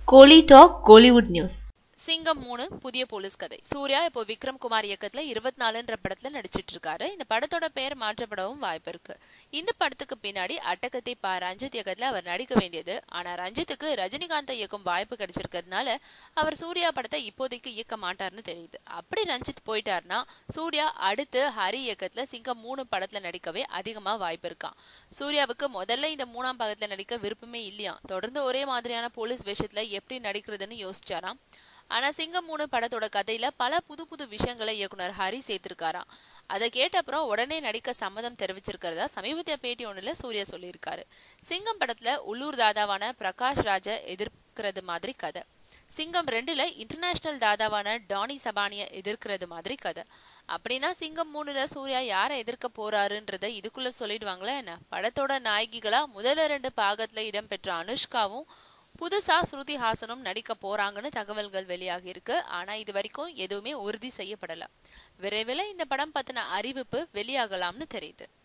கோலி talk Kollywood news சிங்கம் மூணு புதிய போலீஸ் கதை சூர்யா இப்போ விக்ரம் குமார் இயக்கத்துல இருபத்தி நாலுன்ற படத்துல நடிச்சிட்டு இருக்காரு இந்த படத்தோட பெயர் மாற்றப்படவும் வாய்ப்பு இருக்கு இந்த படத்துக்கு பின்னாடி அட்டகத்தை பா ரஞ்சித் இயக்கத்துல அவர் நடிக்க வேண்டியது ஆனா ரஞ்சித்துக்கு ரஜினிகாந்தை இயக்கும் வாய்ப்பு கிடைச்சிருக்கிறதுனால அவர் சூர்யா படத்தை இப்போதைக்கு இயக்க மாட்டார்னு தெரியுது அப்படி ரஞ்சித் போயிட்டாருன்னா சூர்யா அடுத்து ஹரி இயக்கத்துல சிங்கம் மூணு படத்துல நடிக்கவே அதிகமா வாய்ப்பு இருக்கான் சூர்யாவுக்கு முதல்ல இந்த மூணாம் பாகத்துல நடிக்க விருப்பமே இல்லையா தொடர்ந்து ஒரே மாதிரியான போலீஸ் வேஷத்துல எப்படி நடிக்கிறதுன்னு யோசிச்சாராம் ஆனா சிங்கம் மூணு படத்தோட கதையில பல புது புது விஷயங்களை இயக்குனர் ஹரி சேர்த்திருக்காராம் அதை கேட்ட அப்புறம் உடனே நடிக்க சம்மதம் தெரிவிச்சிருக்கிறதா சமீபத்திய பேட்டி ஒண்ணுல சூர்யா சொல்லியிருக்காரு சிங்கம் படத்துல உள்ளூர் தாதாவான பிரகாஷ் ராஜ எதிர்க்கிறது மாதிரி கதை சிங்கம் ரெண்டுல இன்டர்நேஷனல் தாதாவான டானி சபானிய எதிர்க்கிறது மாதிரி கதை அப்படின்னா சிங்கம் மூணுல சூர்யா யாரை எதிர்க்க போறாருன்றத இதுக்குள்ள சொல்லிடுவாங்களா என்ன படத்தோட நாயகிகளா முதல்ல ரெண்டு பாகத்துல இடம்பெற்ற அனுஷ்காவும் புதுசா ஸ்ருதி ஹாசனும் நடிக்க போறாங்கன்னு தகவல்கள் வெளியாகி இருக்கு ஆனா இது வரைக்கும் எதுவுமே உறுதி செய்யப்படல விரைவில் இந்த படம் பத்தின அறிவிப்பு வெளியாகலாம்னு தெரியுது